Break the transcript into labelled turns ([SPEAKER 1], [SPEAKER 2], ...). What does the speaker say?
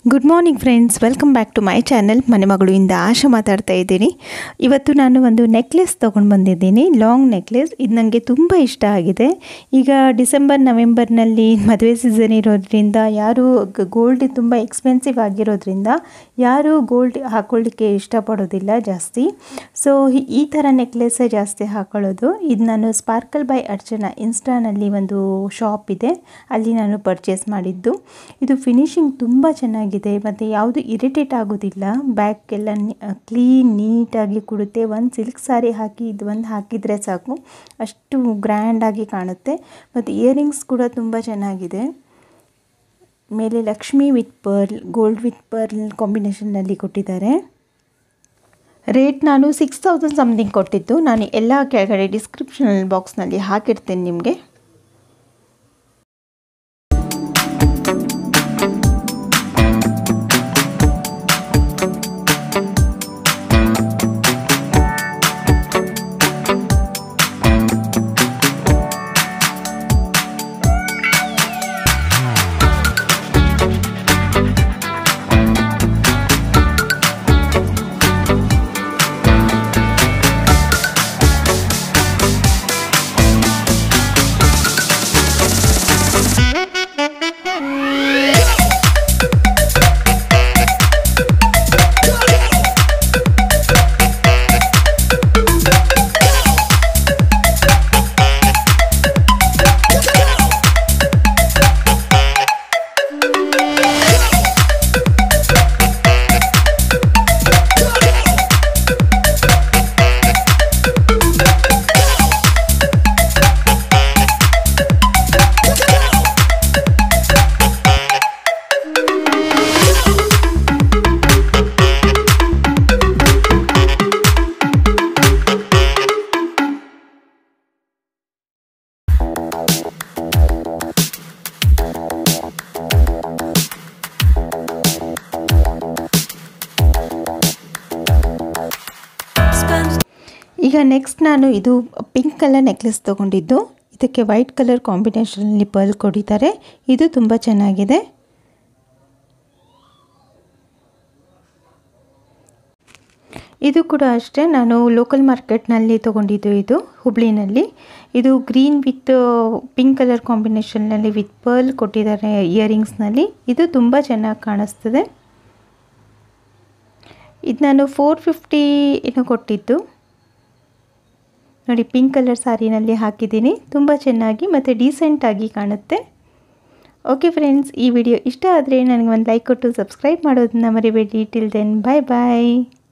[SPEAKER 1] good morning friends welcome back to my channel ಮನೆ ಮಗಳಿಂದ ಆಶಾ ಮಾತಾಡ್ತಾ ಇದ್ದೀನಿ ಇವತ್ತು ನಾನು ಒಂದು ನೆಕ್ಲೆಸ್ ತೊಗೊಂಡು ಬಂದಿದ್ದೀನಿ ಲಾಂಗ್ ನೆಕ್ಲೆಸ್ ಇದು ನನಗೆ ತುಂಬ ಇಷ್ಟ ಆಗಿದೆ ಈಗ ಡಿಸೆಂಬರ್ ನವೆಂಬರ್ನಲ್ಲಿ ಮದುವೆ ಸೀಸನ್ ಇರೋದ್ರಿಂದ ಯಾರು ಗೋಲ್ಡ್ ತುಂಬ ಎಕ್ಸ್ಪೆನ್ಸಿವ್ ಆಗಿರೋದ್ರಿಂದ ಯಾರು ಗೋಲ್ಡ್ ಹಾಕ್ಕೊಳ್ಳಿಕ್ಕೆ ಇಷ್ಟಪಡೋದಿಲ್ಲ ಜಾಸ್ತಿ ಸೊ ಈ ಥರ ನೆಕ್ಲೆಸ್ಸೇ ಜಾಸ್ತಿ ಹಾಕೊಳ್ಳೋದು ಇದು ನಾನು ಸ್ಪಾರ್ಕಲ್ ಬೈ ಅರ್ಚನಾ ಇನ್ಸ್ಟಾನಲ್ಲಿ ಒಂದು ಶಾಪ್ ಇದೆ ಅಲ್ಲಿ ನಾನು ಪರ್ಚೇಸ್ ಮಾಡಿದ್ದು ಇದು ಫಿನಿಶಿಂಗ್ ತುಂಬ ಚೆನ್ನಾಗಿದೆ ಮತ್ತು ಯಾವುದು ಇರಿಟೇಟ್ ಆಗೋದಿಲ್ಲ ಬ್ಯಾಕ್ ಎಲ್ಲ ಕ್ಲೀನ್ ನೀಟಾಗಿ ಕೊಡುತ್ತೆ ಒಂದು ಸಿಲ್ಕ್ ಸಾರಿ ಹಾಕಿ ಇದು ಒಂದು ಹಾಕಿದರೆ ಸಾಕು ಅಷ್ಟು ಗ್ರ್ಯಾಂಡಾಗಿ ಕಾಣುತ್ತೆ ಮತ್ತು ಇಯರಿಂಗ್ಸ್ ಕೂಡ ತುಂಬ ಚೆನ್ನಾಗಿದೆ ಮೇಲೆ Lakshmi with pearl gold with pearl ಕಾಂಬಿನೇಷನ್ನಲ್ಲಿ ಕೊಟ್ಟಿದ್ದಾರೆ ರೇಟ್ ನಾನು ಸಿಕ್ಸ್ ತೌಸಂಡ್ ಸಮಥಿಂಗ್ ಕೊಟ್ಟಿದ್ದು ನಾನು ಎಲ್ಲ ಕೆಳಗಡೆ ಡಿಸ್ಕ್ರಿಪ್ಷನ್ ಬಾಕ್ಸ್ನಲ್ಲಿ ಹಾಕಿರ್ತೇನೆ ನಿಮಗೆ ಈಗ ನೆಕ್ಸ್ಟ್ ನಾನು ಇದು ಪಿಂಕ್ ಕಲರ್ ನೆಕ್ಲೆಸ್ ತೊಗೊಂಡಿದ್ದು ಇದಕ್ಕೆ ವೈಟ್ ಕಲರ್ ಕಾಂಬಿನೇಷನಲ್ಲಿ ಪರ್ಲ್ ಕೊಡಿದ್ದಾರೆ ಇದು ತುಂಬ ಚೆನ್ನಾಗಿದೆ ಇದು ಕೂಡ ಅಷ್ಟೇ ನಾನು ಲೋಕಲ್ ಮಾರ್ಕೆಟ್ನಲ್ಲಿ ತೊಗೊಂಡಿದ್ದು ಇದು ಹುಬ್ಳಿನಲ್ಲಿ ಇದು ಗ್ರೀನ್ ವಿತ್ ಪಿಂಕ್ ಕಲರ್ ಕಾಂಬಿನೇಷನ್ನಲ್ಲಿ ವಿತ್ ಪರ್ಲ್ ಕೊಟ್ಟಿದ್ದಾರೆ ಇಯರಿಂಗ್ಸ್ನಲ್ಲಿ ಇದು ತುಂಬ ಚೆನ್ನಾಗಿ ಕಾಣಿಸ್ತದೆ ಇದು ನಾನು ಫೋರ್ ಫಿಫ್ಟಿ ಏನೋ ಕೊಟ್ಟಿದ್ದು ನೋಡಿ ಪಿಂಕ್ ಕಲರ್ ಸಾರಿನಲ್ಲಿ ಹಾಕಿದ್ದೀನಿ ತುಂಬ ಚೆನ್ನಾಗಿ ಮತ್ತು ಡೀಸೆಂಟಾಗಿ ಕಾಣುತ್ತೆ ಓಕೆ ಫ್ರೆಂಡ್ಸ್ ಈ ವಿಡಿಯೋ ಇಷ್ಟ ಆದರೆ ನನಗೆ ಒಂದು ಲೈಕ್ ಕೊಟ್ಟು ಸಬ್ಸ್ಕ್ರೈಬ್ ಮಾಡೋದನ್ನ ಮರಿಬೇಡಿ ಟಿಲ್ ದೆನ್ ಬಾಯ್ ಬಾಯ್